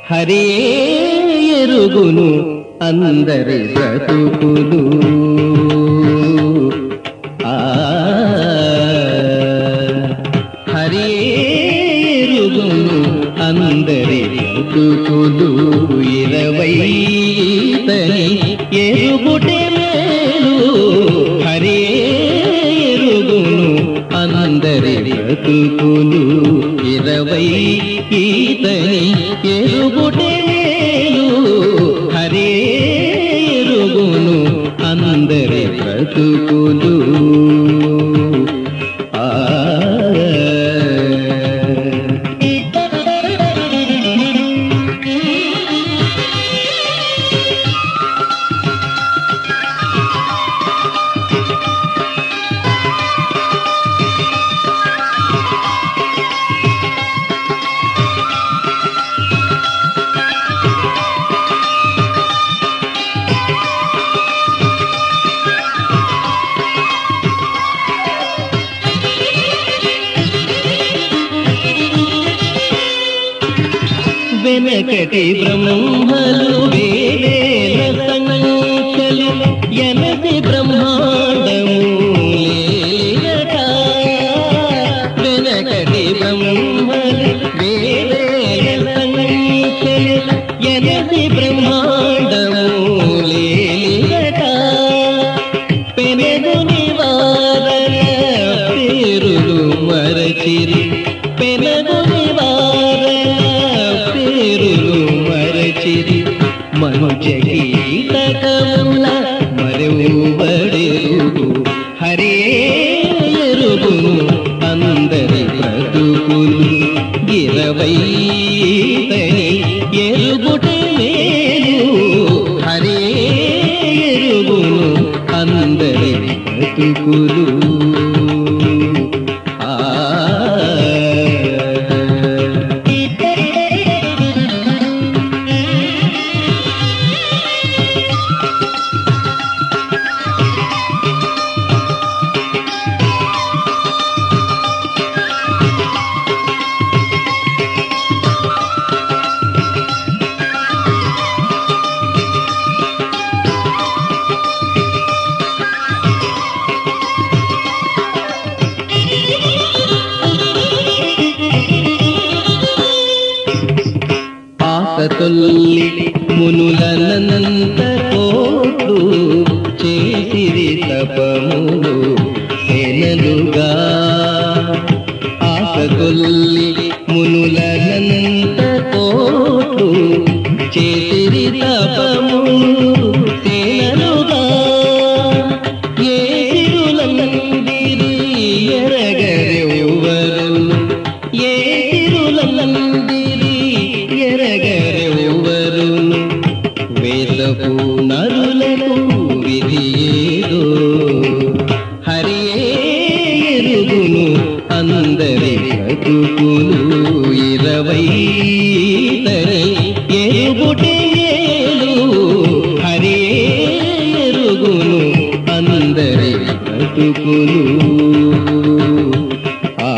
హరే ఎరుగును అందరి బ్రతుకులు ఆ హరే ఎరుగును అందరి బ్రతుకులు ఇరవై తని ఎరుగుటే మేలు హరే ఎరుగును అందరి బ్రతుకులు ఇరవై ఈతని ఎరుగుటే మేలు హరే ఎరుగును అందరి బ్రతుకులు ఆ వెనకటి బ్రహ్మలు వేవేల సంఖ్యలు ఎనది బ్రహ్మాండము లేలట వెనకటి బ్రహ్మలు వేవేల సంఖ్యలు ఎనది బ్రహ్మాండము లేలట పెనెదు నివారణ పేరులు మరచిరి పెనెదు నివారణ పేరులు మరచిరి మనుజగీతకముల మరెవడెరుగు హరే ఎరుగును అందరి బ్రతుకులు ఇరవై తని ఎరుగుటే మేలు హరే ఎరుగును అందరి బ్రతుకులు ఆ ఆసతొల్లి మునులనంత కోట్లు చేసిరి తపములు సెనలుగా ఆసతొల్లి మునులనంత కోట్లు చేసిరి తపములు సెనలుగా ఏ తిరులందిరి ఎరగరెవ్వరు ఏ తిరులందిరి ఎరగరెవ్వరును వేదపు నరులకు విధి ఏదో హరే ఎరుగును అందరి బ్రతుకులు ఇరవై తని ఎరుగుటే మేలు హరే ఎరుగును అందరి బ్రతుకులు ఆ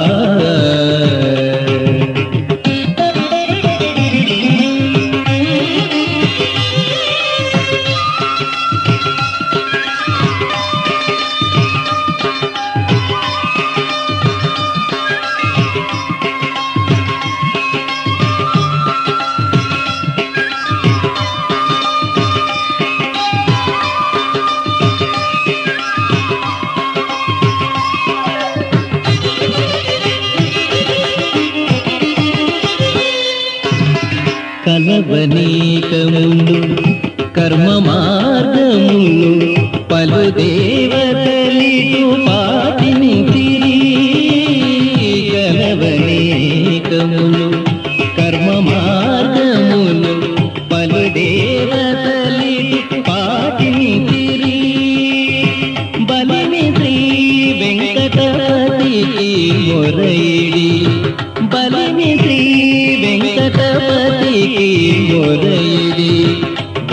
కలవనీకములు కర్మ మార్గములు పలు దేవతలిటు పాటించిరి కలవనీకములు కర్మ మార్గములు పలు దేవతలిటు పాటించిరి బలిని శ్రీ వెంకటపతికి మొరైడి బలిని శ్రీ వెంకటపతికి మొరైడి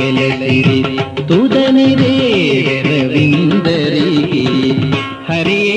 వెలసిరి తుదని దేవరవిందరికి హరే